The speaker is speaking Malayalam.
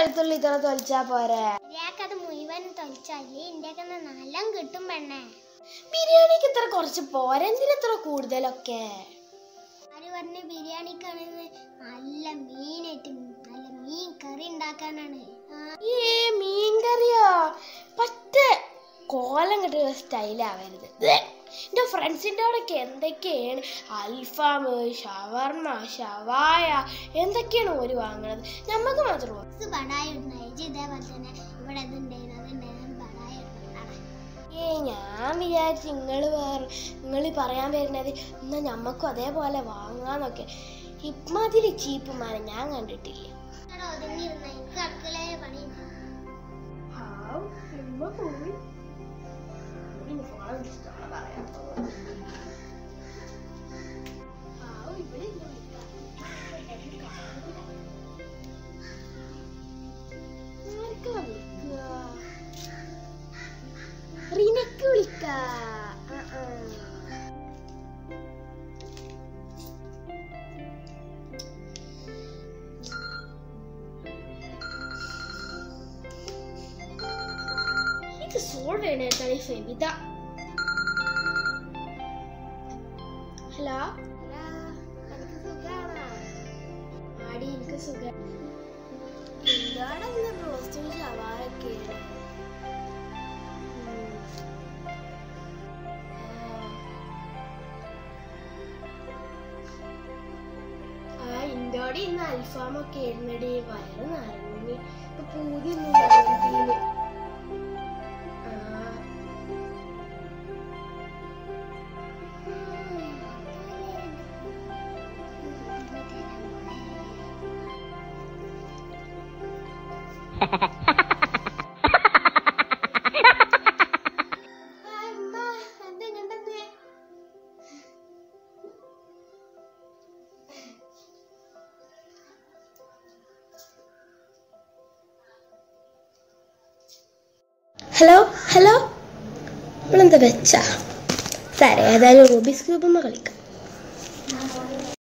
വെളുത്തുള്ളി ഇത്ര തൊലിച്ചാ പോരെ അത് മുഴുവൻ തൊലിച്ചാല് ഇന്ത്യക്ക് നല്ല കിട്ടും പെണ്ണേ ബിരിയാണിക്ക് ഇത്ര കുറച്ച് പോരെ എന്തിനാ ഇത്ര കൂടുതലൊക്കെ ആര് പറഞ്ഞ് ബിരിയാണിക്കാണെന്ന് നല്ല മീനായിട്ട് നല്ല മീൻ കറി ഉണ്ടാക്കാനാണ് ആ, ഏ മീൻ കറിയോ പറ്റ കോലം കിട്ടുന്ന സ്റ്റൈലാവരുത് എൻ്റെ ഫ്രണ്ട്സിൻ്റെ അവിടെയൊക്കെ എന്തൊക്കെയാണ് അൽഫാം ഷവർമ ഷവായ എന്തൊക്കെയാണ് ഓര് വാങ്ങണത് നമുക്ക് മാത്രമോ ഇത് ബടായി ഇടുന്ന ഇജ്ജ് ഇതേപോലെ തന്നെ ഇവിടെ ഇതുണ്ടായിരുന്നു അതുണ്ടായിരുന്നു ബടായി ഇടുന്നതാണ് ഏ ഞാൻ വിചാരിച്ചു നിങ്ങൾ വേറെ നിങ്ങൾ പറയാൻ വരുന്നത് എന്നാൽ ഞമ്മക്കും അതേപോലെ വാങ്ങാന്നൊക്കെ ഇമാതിരി ചീപ്പുമാരെ ഞാൻ കണ്ടിട്ടില്ല ഇവിടെ ഒതുങ്ങിയിരുന്ന എനിക്ക് അടുക്കളയെ പണി റീനക്ക് വിളിക്ക ഇത് സോൾവ് ചെയ്യണേക്കാൾ ഈ ഫെവിത ഹലോ ആടി എനിക്ക് സുഖം എന്താണ് ഇന്ന് റോസ്റ്റും ഷവായൊക്കെയാണ് ആ ഇന്തോടെ ഇന്ന് അൽഫാമൊക്കെ ആയിരുന്നടി വയറ് നിറഞ്ഞ് ഇപ്പൊ പൂതി ഒന്നും ഹലോ ഹലോ നമ്മളെന്താ വെച്ചാ സാറേ ഏതായാലും റൂബിസ് ക്യൂബ് കളിക്കാം